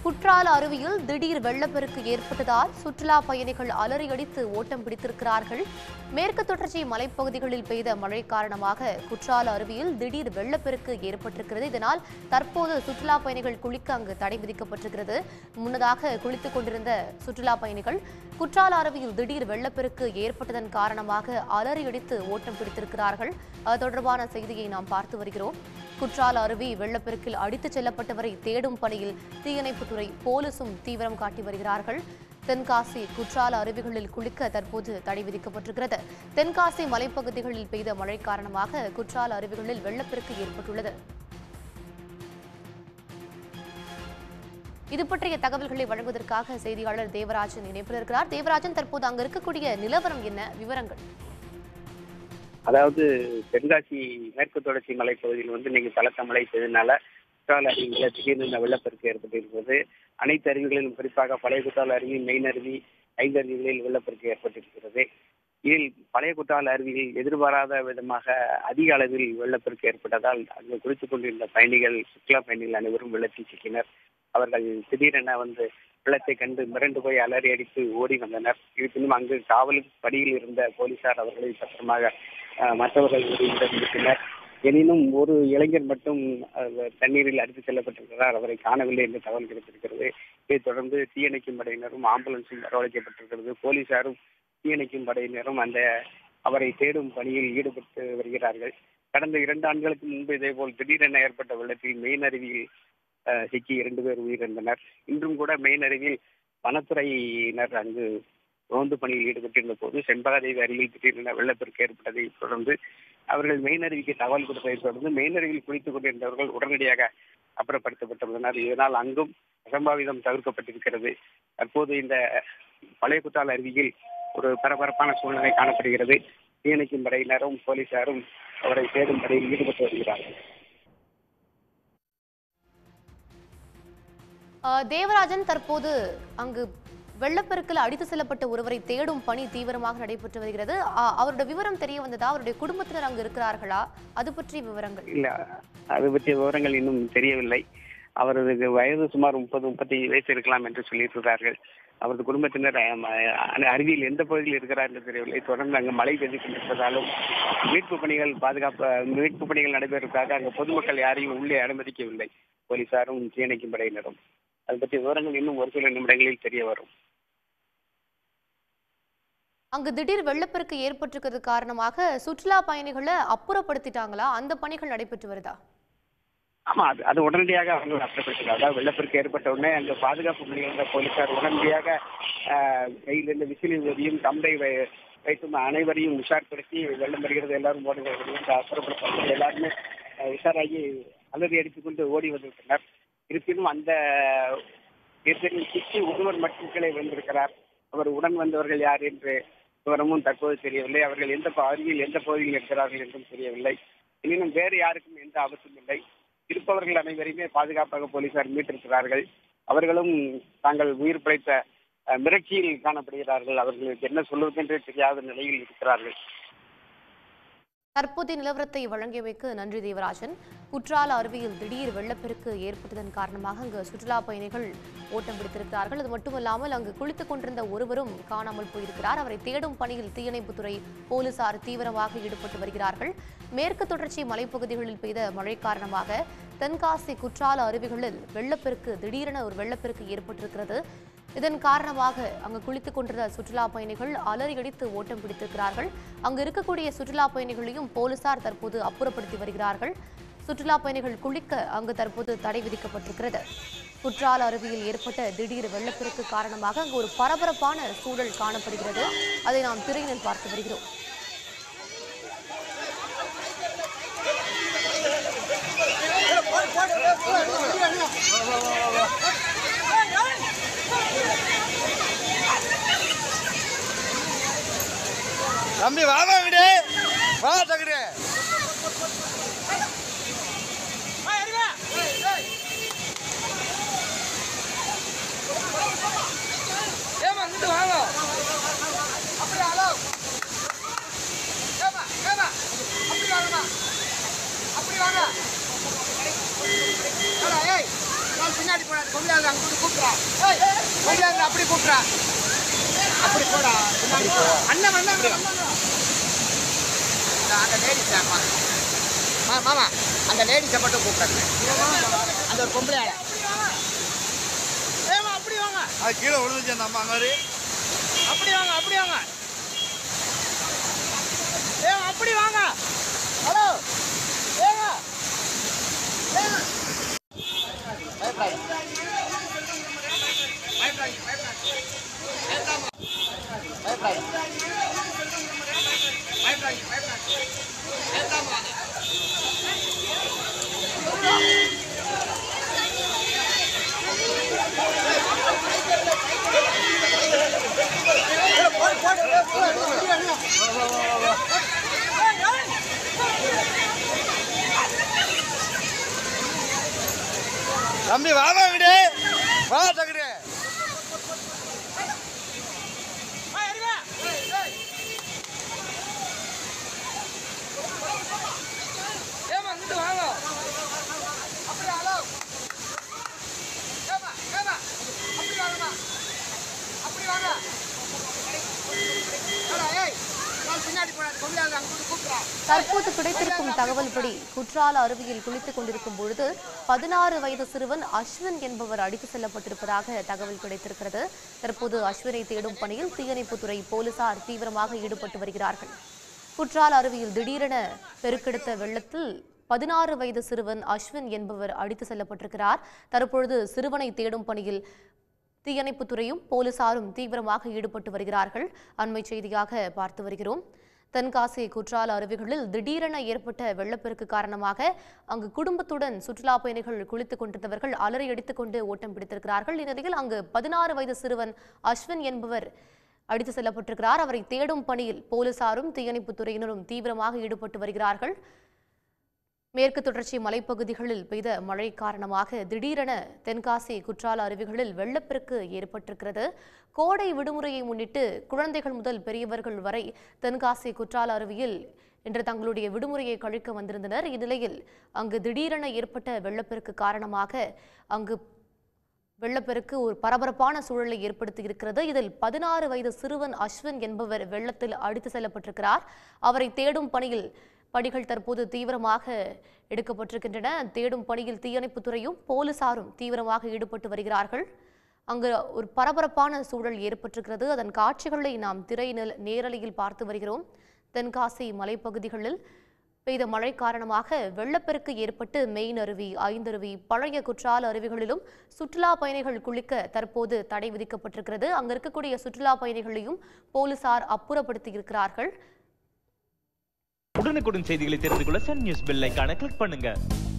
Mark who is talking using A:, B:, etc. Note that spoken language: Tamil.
A: குற்றால அருவியில் திடீர் வெள்ளப்பெருக்கு ஏற்பட்டதால் சுற்றுலா பயணிகள் அலறியடித்து ஓட்டம் பிடித்திருக்கிறார்கள் மேற்கு தொடர்ச்சி மலைப்பகுதிகளில் பெய்த மழை காரணமாக குற்றால அருவியில் திடீர் வெள்ளப்பெருக்கு ஏற்பட்டிருக்கிறது இதனால் தற்போது சுற்றுலா பயணிகள் குளிக்க அங்கு தடை விதிக்கப்பட்டிருக்கிறது முன்னதாக குளித்துக் கொண்டிருந்த சுற்றுலா பயணிகள் குற்றால அருவியில் திடீர் வெள்ளப்பெருக்கு ஏற்பட்டதன் காரணமாக அலறியடித்து ஓட்டம் பிடித்திருக்கிறார்கள் அது தொடர்பான செய்தியை நாம் பார்த்து வருகிறோம் குற்றால அருவி வெள்ளப்பெருக்கில் அடித்துச் செல்லப்பட்டவரை தேடும் பணியில் தீயணைப்புத்துறை போலீசும் தீவிரம் காட்டி வருகிறார்கள் தென்காசி குற்றால அருவிகளில் குளிக்க தற்போது தடை விதிக்கப்பட்டிருக்கிறது தென்காசி மலைப்பகுதிகளில் பெய்த மழை காரணமாக குற்றால அருவிகளில் வெள்ளப்பெருக்கு ஏற்பட்டுள்ளது இது பற்றிய தகவல்களை வழங்குவதற்காக செய்தியாளர் தேவராஜன் இணைப்பில் இருக்கிறார் தேவராஜன் தற்போது அங்க இருக்கக்கூடிய நிலவரம் என்ன விவரங்கள்
B: அதாவது தென்காசி மேற்கு தொடர்ச்சி மலைப்பகுதியில் வந்து இன்னைக்கு பலத்த மழை பெய்ததுனால குற்றால அருவியில் திடீர்னு இந்த வெள்ளப்பெருக்கு ஏற்பட்டிருக்கிறது அனைத்து அருவிகளிலும் குறிப்பாக பழைய குற்றால அருவி மெயின் அருவி ஐந்து அருவிகளில் வெள்ளப்பெருக்கு ஏற்பட்டிருக்கிறது இதில் பழைய குற்றால அருவியில் எதிர்பாராத விதமாக அதிக அளவில் வெள்ளப்பெருக்கு ஏற்பட்டதால் அங்கு குளித்துக் கொண்டிருந்த பயணிகள் சுற்றுலா பயணிகள் அனைவரும் வெள்ளத்தில் சிக்கினர் அவர்கள் திடீரென வந்து வெள்ளத்தை கண்டு மிரண்டு போய் அலறி அடித்து ஓடி வந்தனர் இருப்பினும் அங்கு காவல் படியில் இருந்த போலீசார் அவர்களை பத்திரமாக அஹ், மற்றவர்கள் உதவியுடன் மீட்டனர் எனினும் ஒரு இளைஞர் மட்டும் அஹ், தண்ணீரில் அடித்துச் செல்லப்பட்டிருக்கிறார் அவரை காணவில்லை என்று தகவல் கிடைத்திருக்கிறது இதைத் தொடர்ந்து தீயணைக்கும் படையினரும் ஆம்புலன்ஸும் வரவழைக்கப்பட்டிருக்கிறது போலீசாரும் தீயணைக்கும் படையினரும் அந்த அவரை தேடும் பணியில் ஈடுபட்டு வருகிறார்கள் கடந்த இரண்டு ஆண்டுகளுக்கு முன்பு இதேபோல் திடீரென ஏற்பட்ட வெள்ளத்தில் மெயின் அருவியில் அஹ், சிக்கி இரண்டு பேர் உயிரிழந்தனர் இன்றும் கூட மெயின் அருவியில் வனத்துறையினர் அங்கு ரோந்து பணியில் ஈடுபட்டிருந்த போது செண்பகாதேவி அருகில் திடீரென வெள்ளப்பெருக்கு ஏற்பட்டதை தொடர்ந்து அவர்கள் மெயின் அருவிக்கு தகவல் கொடுத்ததை தொடர்ந்து மெயின் அருவியில் குளித்துக் கொண்டிருந்தவர்கள் உடனடியாக அப்புறப்படுத்தப்பட்டுள்ளனர் இதனால் அங்கும் அசம்பாவிதம் தவிர்க்கப்பட்டிருக்கிறது தற்போது இந்த பழைய குத்தால அருவியில் ஒரு பரபரப்பான சூழ்நிலை காணப்படுகிறது தீயணைக்கும் படையினரும் போலீசாரும் அவரை தேடும் பணியில் ஈடுபட்டு வருகிறார்கள்
A: அஹ், தேவராஜன் தற்போது அங்கு வெள்ளப்பெருக்கில் அடித்து செல்லப்பட்ட ஒருவரை தேடும் பணி தீவிரமாக நடைபெற்று வருகிறது அ- அவருடைய விவரம் தெரிய வந்ததா அவருடைய குடும்பத்தினர் அங்கு இருக்கிறார்களா அது பற்றிய விவரங்கள்
B: இல்ல அது பற்றிய விவரங்கள் இன்னும் தெரியவில்லை அவரது வயது சுமார் முப்பது முப்பத்தி வயசு இருக்கலாம் என்று சொல்லியிருக்கிறார்கள் அவரது குடும்பத்தினர் அஹ், அஹ், அருவியில் எந்த பகுதியில் இருக்கிறார் என்று தெரியவில்லை தொடர்ந்து அங்கு மழை பெய்து கொண்டிருப்பதாலும் மீட்பு பணிகள் பாதுகாப்பு மீட்பு பணிகள் நடைபெறுவதற்காக அங்கு பொதுமக்கள் யாரையும் உள்ளே அனுமதிக்கவில்லை போலீசாரும் தீயணைக்கும் படையினரும் அது பற்றிய விவரங்கள் இன்னும் ஒரு சில நிமிடங்களில் தெரிய வரும்
A: அங்கு திடீர் வெள்ளப்பெருக்கு ஏற்பட்டிருக்கிறது காரணமாக சுற்றுலா பயணிகளை அப்புறப்படுத்திட்டாங்களா அந்த பணிகள் நடைபெற்று வருதா
B: ஆமா அது அது உடனடியாக அவங்க அப்புறப்படுத்தினார் அதாவது வெள்ளப்பெருக்கு ஏற்பட்ட உடனே அங்க பாதுகாப்பு பணிகள் போலீசார் உடனடியாக ஆஹ், கையிலிருந்து விசிலி உதவியும் கம்பை வை- வைத்தும் அனைவரையும் உஷார்படுத்தி வெள்ளம் வருகிறது எல்லாரும் ஓடி வருகிறது அப்புறப்படுத்த எல்லாருமே ஆஹ், உஷாராகி அலறி அடித்துக் கொண்டு ஓடி வந்திருக்கிறார் இருப்பினும் அந்த நெரிசலில் சிக்கி ஒருவர் மட்டும் கீழே விழுந்திருக்கிறார் அவர் உடன் வந்தவர்கள் யார் என்று விவரமும் தற்போது தெரியவில்லை அவர்கள் எந்த ப- அருகில் எந்த பகுதியில் இருக்கிறார்கள் என்றும் தெரியவில்லை எனினும் வேறு யாருக்கும் எந்த ஆபத்தும் இல்லை இருப்பவர்கள் அனைவரையுமே பாதுகாப்பாக போலீசார் மீட்டிருக்கிறார்கள் அவர்களும் தாங்கள் உயிர் பிழைத்த அஹ், மிரட்சியில் காணப்படுகிறார்கள் அவர்களுக்கு என்ன சொல்வதென்றே தெரியாத நிலையில் இருக்கிறார்கள்
A: தற்போதைய நிலவரத்தை வழங்கியமைக்கு நன்றி தேவராஜன் குற்றால அருவியில் திடீர் வெள்ளப்பெருக்கு ஏற்பட்டதன் காரணமாக அங்கு சுற்றுலா பயணிகள் ஓட்டம் பிடித்திருக்கிறார்கள் அது மட்டுமல்லாமல் அங்கு குளித்துக் கொண்டிருந்த ஒருவரும் காணாமல் போயிருக்கிறார் அவரை தேடும் பணியில் தீயணைப்புத்துறை போலீசார் தீவிரமாக ஈடுபட்டு வருகிறார்கள் மேற்கு தொடர்ச்சி மலைப்பகுதிகளில் பெய்த மழை காரணமாக தென்காசி குற்றால அருவிகளில் வெள்ளப்பெருக்கு திடீரென ஒரு வெள்ளப்பெருக்கு ஏற்பட்டிருக்கிறது இதன் காரணமாக அங்கு குளித்துக் கொண்டிருந்த சுற்றுலா பயணிகள் அலறியடித்து ஓட்டம் பிடித்திருக்கிறார்கள் அங்கு இருக்கக்கூடிய சுற்றுலா பயணிகளையும் போலீசார் தற்போது அப்புறப்படுத்தி வருகிறார்கள் சுற்றுலா பயணிகள் குளிக்க அங்கு தற்போது தடை விதிக்கப்பட்டிருக்கிறது குற்றால அருவியில் ஏற்பட்ட திடீர் வெள்ளப்பெருக்கு காரணமாக அங்கு ஒரு பரபரப்பான சூழல் காணப்படுகிறது அதை நாம் திரையினில் பார்த்து வருகிறோம்
C: தம்பி வாமா விடு வா தகுடு ஏமா இங்கிட்டு வாங்க அப்படி ஹலோ ஏமா ஏமா அப்படி வாங்கம்மா அப்படி வாங்க ஏடா, ஏய் கால் பின்னாடி போடா கொம்பியாங்க அங்க கூட்டு கூப்பிட்றா ஏய் கொம்பியாங்க அப்படி கூப்பிட்றா அப்படி போடா பின்னாடி போ. அண்ணன் அண்ணன் அண்ணன், அண்ணன். இந்த அந்த லேடிஸ் அம்மா மா மாமா அந்த லேடிஸை மட்டும் கூப்பிடுங்க அந்த ஒரு பொம்பளை ஆளை ஏமா அப்படி வாங்க
D: அது கீழே விழுந்துச்சு அந்த அம்மா மாதிரி
C: அப்படி வாங்க அப்படி வாங்க ஏங்க அப்படி வாங்க ஹலோ ஏங்க ஏங்க பயப்படாதீங்க பயப்படாதீங்க பயப்படாதீங்க பயப்படாதீங்க பயப்படாதீங்க பயப்படாதீங்க ஏத்தாம வாங்க
D: தம்பி வாடா விடு வா டக்குனு
C: ஏமா இங்கிட்டு வாங்க அப்படி ஹலோ ஏமா ஏமா அப்படி வாங்கம்மா அப்படி வாங்க அடா, ஏய் கால் பின்னாடி போடா கொம்பியாங்க அங்க கூட்டு கூப்பிட்றா
A: தற்போது கிடைத்திருக்கும் தகவல்படி குற்றால அருவியில் குளித்துக் கொண்டிருக்கும் பொழுது பதினாறு வயது சிறுவன் அஸ்வின் என்பவர் அடித்து செல்லப்பட்டிருப்பதாக தகவல் கிடைத்திருக்கிறது தற்போது அஸ்வினை தேடும் பணியில் தீயணைப்புத்துறை போலீசார் தீவிரமாக ஈடுபட்டு வருகிறார்கள் குற்றால அருவியில் திடீரென பெருக்கெடுத்த வெள்ளத்தில் பதினாறு வயது சிறுவன் அஸ்வின் என்பவர் அடித்து செல்லப்பட்டிருக்கிறார் தற்பொழுது சிறுவனை தேடும் பணியில் தீயணைப்புத்துறையும் போலீசாரும் தீவிரமாக ஈடுபட்டு வருகிறார்கள் அண்மை செய்தியாக பார்த்து வருகிறோம் தென்காசி குற்றால அருவிகளில் திடீரென ஏற்பட்ட வெள்ளப்பெருக்கு காரணமாக அங்கு குடும்பத்துடன் சுற்றுலா பயணிகள் குளித்துக் கொண்டிருந்தவர்கள் அலறி அடித்துக் கொண்டு ஓட்டம் பிடித்திருக்கிறார்கள் இந்நிலையில் அங்கு பதினாறு வயது சிறுவன் அஸ்வின் என்பவர் அடித்து செல்லப்பட்டிருக்கிறார் அவரை தேடும் பணியில் போலீசாரும் தீயணைப்புத்துறையினரும் தீவிரமாக ஈடுபட்டு வருகிறார்கள் மேற்கு தொடர்ச்சி மலைப்பகுதிகளில் பெய்த மழை காரணமாக திடீரென தென்காசி குற்றால அருவிகளில் வெள்ளப்பெருக்கு ஏற்பட்டிருக்கிறது கோடை விடுமுறையை முன்னிட்டு குழந்தைகள் முதல் பெரியவர்கள் வரை தென்காசி குற்றால அருவியில் இன்று தங்களுடைய விடுமுறையை கழிக்க வந்திருந்தனர் இந்நிலையில் அங்கு திடீரென ஏற்பட்ட வெள்ளப்பெருக்கு காரணமாக அங்கு வெள்ளப்பெருக்கு ஒரு பரபரப்பான சூழலை ஏற்படுத்தி இருக்கிறது இதில் பதினாறு வயது சிறுவன் அஸ்வின் என்பவர் வெள்ளத்தில் அடித்து செல்லப்பட்டிருக்கிறார் அவரை தேடும் பணியில் பணிகள் தற்போது தீவிரமாக எடுக்கப்பட்டிருக்கின்றன தேடும் பணியில் தீயணைப்புத்துறையும் போலீசாரும் தீவிரமாக ஈடுபட்டு வருகிறார்கள் அங்கு ஒரு பரபரப்பான சூழல் ஏற்பட்டிருக்கிறது அதன் காட்சிகளை நாம் திரை நில- நேரலையில் பார்த்து வருகிறோம் தென்காசி மலைப்பகுதிகளில் பெய்த மழை காரணமாக வெள்ளப்பெருக்கு ஏற்பட்டு மெயின் அருவி ஐந்தருவி பழைய குற்றால அருவிகளிலும் சுற்றுலா பயணிகள் குளிக்க தற்போது தடை விதிக்கப்பட்டிருக்கிறது அங்க இருக்கக்கூடிய சுற்றுலா பயணிகளையும் போலீசார் அப்புறப்படுத்தி இருக்கிறார்கள்
E: உடனுக்குடன் செய்திகளை தெரிந்து கொள்ள சன் நியூஸ் பெல் ஐகானை கிளிக் பண்ணுங்க